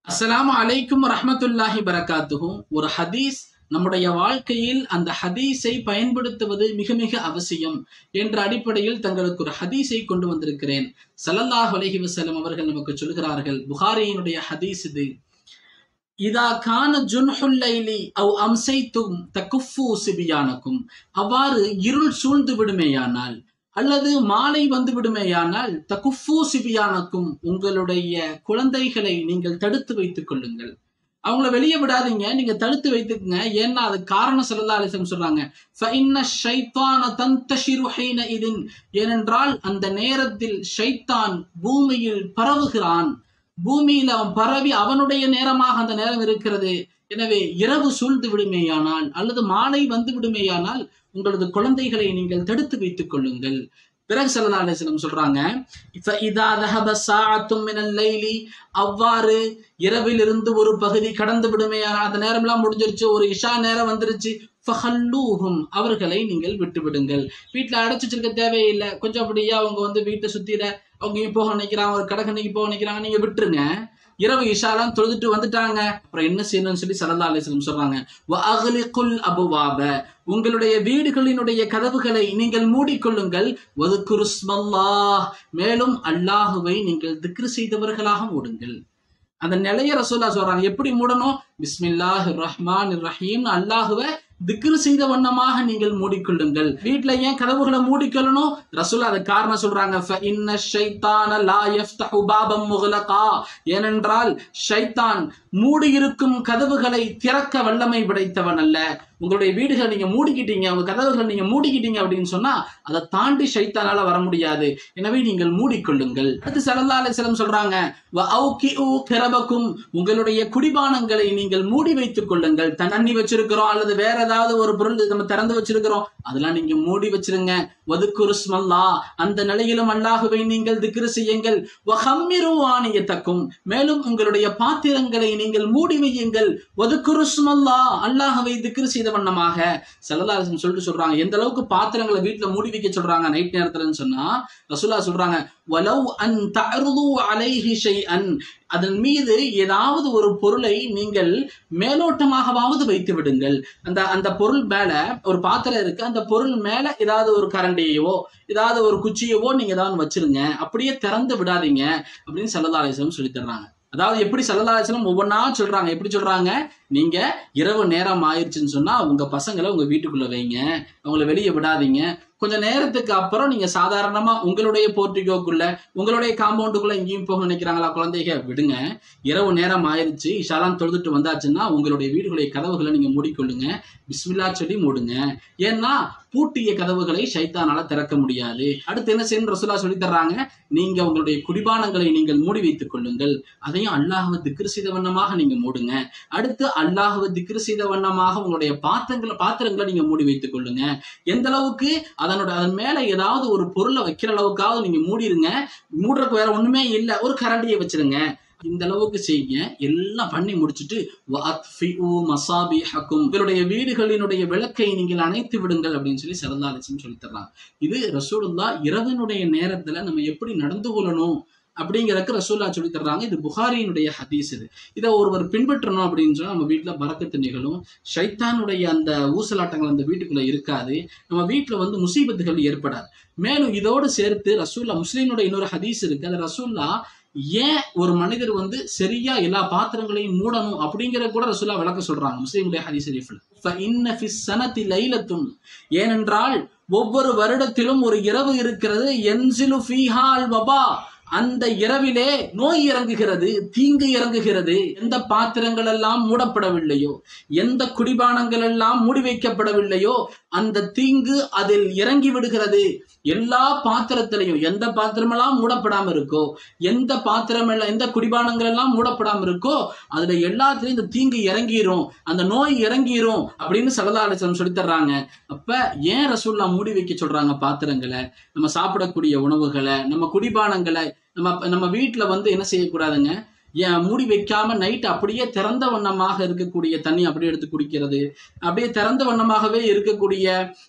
அஸ்ஸலாமு அலைக்கும் ரஹ்மத்துல்லாஹி பரகாத்துஹும் ஒரு ஹதீஸ் நம்முடைய வாழ்க்கையில் அந்த ஹதீஸை பயன்படுத்துவது மிக மிக அவசியம் என்ற அடிப்படையில் தங்களுக்கு ஒரு ஹதீஸை கொண்டு வந்திருக்கிறேன் ஸல்லல்லாஹு அலைஹி வஸல்லம் அவர்கள் நமக்கு சொல்கிறார்கள் புகாரியினுடைய ஹதீஸ் இது இதா கான ஜுன்ஹுல் லைலி அவ் அம்சைத்தும் தகுஃபு சிபியானக்கும் அவ்வாறு இருள் சூழ்ந்து விடுமேயானால் அல்லது மாலை வந்து விடுமேயானால் தகுஃபு சிபியானக்கும் உங்களுடைய குழந்தைகளை நீங்கள் தடுத்து வைத்துக் கொள்ளுங்கள் அவங்கள வெளியே விடாதீங்க நீங்க தடுத்து வைத்துக்குங்க ஏன்னா அது காரணம் சொல்லலா அலிசம் சொல்றாங்க ஃபஇன்ன ஷைத்தான தந்தஷிரு ஹைன இதின் ஏனென்றால் அந்த நேரத்தில் ஷைத்தான் பூமியில் பரவுகிறான் பூமியில் அவன் பரவி அவனுடைய நேரமாக அந்த நேரம் இருக்கிறது எனவே இரவு சூழ்ந்து விடுமேயானால் அல்லது மாலை வந்து விடுமேயானால் உங்களது குழந்தைகளை நீங்கள் தடுத்து வைத்துக் கொள்ளுங்கள் பிறகு சல்லா அலிஸ்லம் சொல்றாங்க "ஃப இதா ذهب ساعة من الليل அவ்வாறு இரவிலிருந்து ஒரு பகுதி கடந்து விடுமேயானால் அந்த நேரம்லாம் முடிஞ்சிருச்சு ஒரு இஷா நேரம் வந்துருச்சு ஃபஹல்லூஹும் அவர்களை நீங்கள் விட்டு விடுங்கள் வீட்டுல அடைச்சு வச்சிருக்க தேவையில்லை கொஞ்சம் அப்படியே அவங்க வந்து வீட்டை சுத்திர அவங்க இங்க போக நினைக்கிறாங்க ஒரு கடைக்கண்ணைக்கு போக நினைக்கிறாங்க நீங்க விட்டுருங்க இரவு இஷாலாம் தொழுதுட்டு வந்துட்டாங்க அப்புறம் என்ன செய்யணும்னு சொல்லி சல்லா அலிஸ்லம் சொல்றாங்க வஅக்லிகுல் அபுவாப உங்களுடைய வீடுகளினுடைய கதவுகளை நீங்கள் மூடிக்கொள்ளுங்கள் வதுக்குருஸ்மல்லாஹ் மேலும் அல்லாஹுவை நீங்கள் திக்ரு செய்தவர்களாக மூடுங்கள் அந்த நிலைய ரசூல்லா சொல்றாங்க எப்படி மூடணும் பிஸ்மில்லாஹ் ரஹ்மான் ரஹீம் அல்லாஹுவை திக்ரு செய்த வண்ணமாக நீங்கள் மூடிக்கொள்ளுங்கள் வீட்ல ஏன் கதவுகளை மூடிக்கொள்ளணும் ரசூல் அது காரணம் சொல்றாங்க "ஃப இன்ன ஷைத்தான லா யஃப்தஹு பாபம் முகலகா ஏனென்றால் ஷைத்தான் மூடி இருக்கும் கதவுகளை திறக்க வல்லமை படைத்தவன் அல்ல உங்களுடைய வீடுகளை நீங்க மூடிக்கிட்டீங்க உங்க கதவுகளை நீங்க மூடிக்கிட்டீங்க அப்படின்னு சொன்னா அதை தாண்டி ஷைத்தானால வர முடியாது எனவே நீங்கள் மூடிக்கொள்ளுங்கள் அடுத்து சல்லா அலிஸ்லம் சொல்றாங்க "வ அவ்கிஉ கிரபக்கும் உங்களுடைய குடிபானங்களை நீங்கள் மூடி வைத்துக் கொள்ளுங்கள் தண்ணி வச்சிருக்கிறோம் அல்லது வேற ஏதாவது ஒரு பொருள் நம்ம திறந்து வச்சிருக்கிறோம் அதெல்லாம் நீங்க மூடி வச்சிருங்க வதுக்குருஸ்மல்லா அந்த நிலையிலும் அல்லாஹுவை நீங்கள் திக்ரு செய்யுங்கள் வஹம்மிரு ஆணியத்தக்கும் மேலும் உங்களுடைய பாத்திரங்களை நீங்கள் மூடி வையுங்கள் வதுக்குருஸ்மல்லா அல்லாஹுவை திக்ரு செய்த வண்ணமாக செல்லதாசன் சொல்லிட்டு சொல்றாங்க எந்த அளவுக்கு பாத்திரங்களை வீட்டுல மூடி வைக்க சொல்றாங்க நைட் நேரத்துலன்னு சொன்னா ரசூலா சொல்றாங்க வலவ் அன் தஅருது அலைஹி ஷைஅன் அதன் மீது ஏதாவது ஒரு பொருளை நீங்கள் மேலோட்டமாகவாவது வைத்து விடுங்கள் அந்த அந்த பொருள் மேல ஒரு பாத்திரம் இருக்கு அந்த பொருள் மேல ஏதாவது ஒரு கரண்டியவோ ஏதாவது ஒரு குச்சியவோ நீங்க ஏதாவது வச்சிருங்க அப்படியே திறந்து விடாதீங்க அப்படின்னு சல்லதாலேசம் சொல்லி தர்றாங்க அதாவது எப்படி சல்லதாலேசனம் ஒவ்வொன்றா சொல்றாங்க எப்படி சொல்றாங்க நீங்க இரவு நேரம் ஆயிடுச்சுன்னு சொன்னா உங்க பசங்களை உங்க வீட்டுக்குள்ள வைங்க அவங்கள வெளியே விடாதீங்க கொஞ்ச நேரத்துக்கு அப்புறம் நீங்க சாதாரணமா உங்களுடைய போர்ட்டிகோக்குள்ள உங்களுடைய காம்பவுண்டுக்குள்ள எங்கேயும் போக நினைக்கிறாங்களா குழந்தைக விடுங்க இரவு நேரம் ஆயிருச்சு இஷாலாம் தொழுதுட்டு வந்தாச்சுன்னா உங்களுடைய வீடுகளுடைய கதவுகளை நீங்க மூடிக்கொள்ளுங்க பிஸ்மில்லா சொல்லி மூடுங்க ஏன்னா பூட்டிய கதவுகளை சைத்தானால திறக்க முடியாது அடுத்து என்ன செய்யணும் ரசூலா சொல்லி தர்றாங்க நீங்க உங்களுடைய குடிபானங்களை நீங்கள் மூடி வைத்துக் கொள்ளுங்கள் அதையும் அல்லாஹுவ திக்ரு செய்த வண்ணமாக நீங்க மூடுங்க அடுத்து அல்லாஹுவ திக்ரு செய்த வண்ணமாக உங்களுடைய பாத்திரங்களை பாத்திரங்களை நீங்க மூடி வைத்துக் கொள்ளுங்க எந்த அளவுக்கு அதனோட அதன் மேல ஏதாவது ஒரு பொருளை வைக்கிற அளவுக்காவது நீங்க மூடிருங்க மூடுறதுக்கு வேற ஒண்ணுமே இல்லை ஒரு கரண்டியை வச்சிருங்க இந்த அளவுக்கு செய்யுங்க எல்லாம் பண்ணி முடிச்சுட்டு வஅத்ஃபிஉ மசாபிஹக்கும் உங்களுடைய வீடுகளினுடைய விளக்கை நீங்கள் அணைத்து விடுங்கள் அப்படின்னு சொல்லி சரதாலிசம் சொல்லி தர்றாங்க இது ரசூலுல்லா இரவினுடைய நேரத்துல நம்ம எப்படி நடந்து கொள்ளணும் அப்படிங்கிறதுக்கு ரசூல்லா சொல்லி தர்றாங்க இது புகாரியினுடைய ஹதீஸ் இது இதை ஒருவர் பின்பற்றணும் அப்படின்னு சொன்னா நம்ம வீட்டுல பறக்கத்து நிகழும் ஷைத்தானுடைய அந்த ஊசலாட்டங்கள் அந்த வீட்டுக்குள்ள இருக்காது நம்ம வீட்டுல வந்து முசீபத்துகள் ஏற்படாது மேலும் இதோடு சேர்த்து ரசூல்லா முஸ்லீமுடைய இன்னொரு ஹதீஸ் இருக்கு அந்த ரசூல்லா ஏன் ஒரு மனிதர் வந்து சரியா எல்லா பாத்திரங்களையும் மூடணும் அப்படிங்கிற கூட ரசூல்லா விளக்க சொல்றாங்க முஸ்லீமுடைய ஹதீஸ் ஷரீஃப்ல லைலத்தும் ஏனென்றால் ஒவ்வொரு வருடத்திலும் ஒரு இரவு இருக்கிறது என்சிலு ஃபீஹால் வபா அந்த இரவிலே நோய் இறங்குகிறது தீங்கு இறங்குகிறது எந்த பாத்திரங்கள் எல்லாம் மூடப்படவில்லையோ எந்த குடிபானங்கள் எல்லாம் மூடி வைக்கப்படவில்லையோ அந்த தீங்கு அதில் இறங்கி விடுகிறது எல்லா பாத்திரத்திலையும் எந்த பாத்திரமெல்லாம் மூடப்படாம இருக்கோ எந்த பாத்திரம் எல்லாம் எந்த குடிபானங்கள் எல்லாம் மூடப்படாம இருக்கோ அதுல எல்லாத்துலயும் இந்த தீங்கு இறங்கிரும் அந்த நோய் இறங்கிரும் அப்படின்னு சலதாலோசனம் சொல்லி தர்றாங்க அப்ப ஏன் ரசூல்லா மூடி வைக்க சொல்றாங்க பாத்திரங்களை நம்ம சாப்பிடக்கூடிய உணவுகளை நம்ம குடிபானங்களை நம்ம நம்ம வீட்டுல வந்து என்ன செய்யக்கூடாதுங்க ஏன் மூடி வைக்காம நைட் அப்படியே திறந்த வண்ணமாக இருக்கக்கூடிய தண்ணி அப்படியே எடுத்து குடிக்கிறது அப்படியே திறந்த வண்ணமாகவே இருக்கக்கூடிய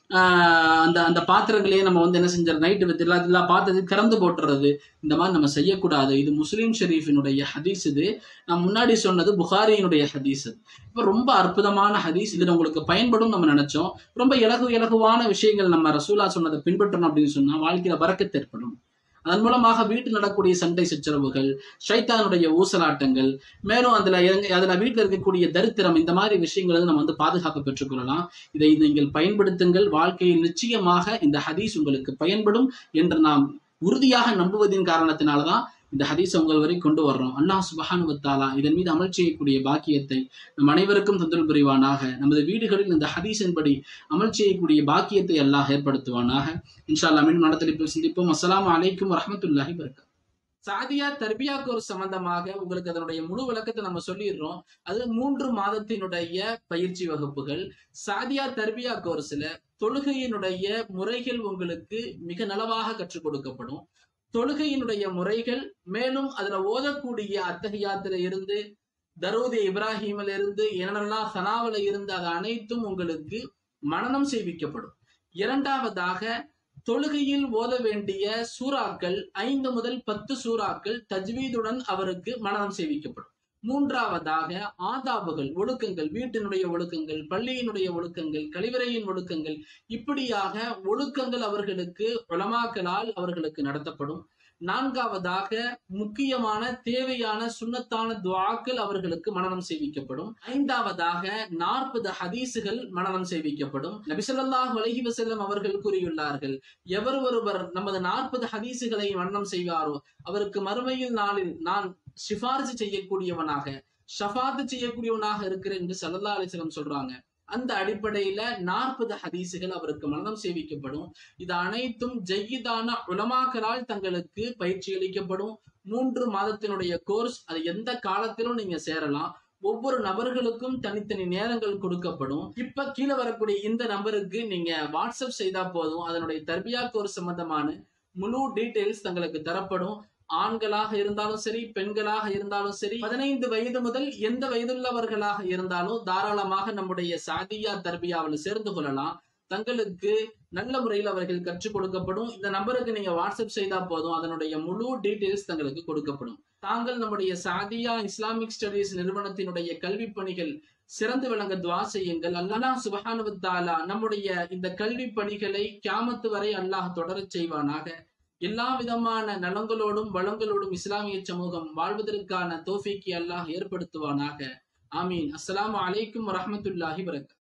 ஆஹ், அந்த அந்த பாத்திரங்களையே நம்ம வந்து என்ன செஞ்சோம் நைட்டு வச்சு எல்லா எல்லா பாத்திரத்தையும் திறந்து போட்டுறது இந்த மாதிரி நம்ம செய்யக்கூடாது இது முஸ்லீம் ஷெரீஃபினுடைய ஹதீஸ் இது நான் முன்னாடி சொன்னது புகாரியினுடைய ஹதீஸ் இது இப்போ ரொம்ப அற்புதமான ஹதீஸ் இது உங்களுக்கு பயன்படும் நம்ம நினைச்சோம் ரொம்ப இலகு இலகுவான விஷயங்கள் நம்ம ரசூலா சொன்னதை பின்பற்றணும் அப்படின்னு சொன்னா வாழ்க்கையில வரக்கத்து ஏற்படும் அதன் மூலமாக வீட்டில் நடக்கூடிய சண்டை சச்சரவுகள் ஷைத்தானுடைய ஊசலாட்டங்கள் மேலும் அதுல இறங்க- அதுல வீட்டில் இருக்கக்கூடிய தரித்திரம் இந்த மாதிரி விஷயங்களை நம்ம வந்து பாதுகாப்பு பெற்றுக்கொள்ளலாம் இதை நீங்கள் பயன்படுத்துங்கள் வாழ்க்கையில் நிச்சயமாக இந்த ஹதீஸ் உங்களுக்கு பயன்படும் என்று நாம் உறுதியாக நம்புவதின் காரணத்தினாலதான் இந்த ஹதீஸை உங்கள் வரை கொண்டு வர்றோம் அல்லாஹ் சுபஹானு வத்தாலா இதன் மீது அமல் செய்யக்கூடிய பாக்கியத்தை நம் அனைவருக்கும் தந்தல் புரிவானாக நமது வீடுகளில் இந்த ஹதீஸின்படி அமல் செய்யக்கூடிய பாக்கியத்தை அல்லாஹ் ஏற்படுத்துவானாக இன்ஷா அல்லாஹ் மீண்டும் நடத்தல் இப்போ சிந்திப்போம் அஸ்ஸலாமு அலைக்கும் வரஹ்மத்துல்லாஹி வரகாத்துஹு சாதியா தர்பியா கோர்ஸ் சம்பந்தமாக உங்களுக்கு அதனுடைய முழு விளக்கத்தை நம்ம சொல்லிடுறோம் அது மூன்று மாதத்தினுடைய பயிற்சி வகுப்புகள் சாதியா தர்பியா கோர்ஸ்ல தொழுகையினுடைய முறைகள் உங்களுக்கு மிக நலவாக கற்றுக் கொடுக்கப்படும் தொழுகையினுடைய முறைகள் மேலும் அதுல ஓதக்கூடிய அத்தகையாத்துல இருந்து தரூதி இப்ராஹிமில் இருந்து என்னெல்லாம் சனாவில இருந்து அது அனைத்தும் உங்களுக்கு மனனம் செய்விக்கப்படும் இரண்டாவதாக தொழுகையில் ஓத வேண்டிய சூறாக்கள் ஐந்து முதல் பத்து சூறாக்கள் தஜ்வீதுடன் அவருக்கு மனனம் செய்விக்கப்படும் மூன்றாவதாக ஆதாபுகள் ஒழுக்கங்கள் வீட்டினுடைய ஒழுக்கங்கள் பள்ளியினுடைய ஒழுக்கங்கள் கழிவறையின் ஒழுக்கங்கள் இப்படியாக ஒழுக்கங்கள் அவர்களுக்கு உலமாக்களால் அவர்களுக்கு நடத்தப்படும் நான்காவதாக முக்கியமான தேவையான சுன்னத்தான துவாக்கள் அவர்களுக்கு மனனம் செய்விக்கப்படும் ஐந்தாவதாக நாற்பது ஹதீசுகள் மனனம் செய்விக்கப்படும் நபிசல்லாஹு அலைஹி வஸல்லம் அவர்கள் கூறியுள்ளார்கள் எவர் ஒருவர் நமது நாற்பது ஹதீசுகளை மனனம் செய்வாரோ அவருக்கு மறுமையில் நாளில் நான் சிபாரிசு செய்யக்கூடியவனாக ஷஃபாத்து செய்யக்கூடியவனாக இருக்கிறேன் என்று சல்லல்லா அலிஸ்லம் சொல்றாங்க அந்த அடிப்படையில நாற்பது ஹதீசுகள் அவருக்கு மனனம் சேவிக்கப்படும் இது அனைத்தும் ஜெய்யிதான உலமாக்களால் தங்களுக்கு பயிற்சி அளிக்கப்படும் மூன்று மாதத்தினுடைய கோர்ஸ் அது எந்த காலத்திலும் நீங்க சேரலாம் ஒவ்வொரு நபர்களுக்கும் தனித்தனி நேரங்கள் கொடுக்கப்படும் இப்ப கீழே வரக்கூடிய இந்த நம்பருக்கு நீங்க வாட்ஸ்அப் செய்தா போதும் அதனுடைய தர்பியா கோர்ஸ் சம்பந்தமான முழு டீடைல்ஸ் தங்களுக்கு தரப்படும் ஆண்களாக இருந்தாலும் சரி பெண்களாக இருந்தாலும் சரி பதினைந்து வயது முதல் எந்த வயதுள்ளவர்களாக இருந்தாலும் தாராளமாக நம்முடைய சாதியா தர்பியாவில் சேர்ந்து கொள்ளலாம் தங்களுக்கு நல்ல முறையில் அவர்கள் கற்றுக் கொடுக்கப்படும் இந்த நம்பருக்கு நீங்க வாட்ஸ்அப் செய்தா போதும் அதனுடைய முழு டீடைல்ஸ் தங்களுக்கு கொடுக்கப்படும் தாங்கள் நம்முடைய சாதியா இஸ்லாமிக் ஸ்டடீஸ் நிறுவனத்தினுடைய கல்வி பணிகள் சிறந்து விளங்க துவா செய்யுங்கள் அல்லாஹ் சுபஹானு தாலா நம்முடைய இந்த கல்வி பணிகளை கியாமத்து வரை அல்லாஹ் தொடரச் செய்வானாக எல்லா விதமான நலங்களோடும் வளங்களோடும் இஸ்லாமிய சமூகம் வாழ்வதற்கான தோஃபிக்கு அல்லாஹ் ஏற்படுத்துவானாக ஆமீன் அஸ்ஸலாமு அலைக்கும் வரஹ்மத்துல்லாஹி வரகாத்துஹு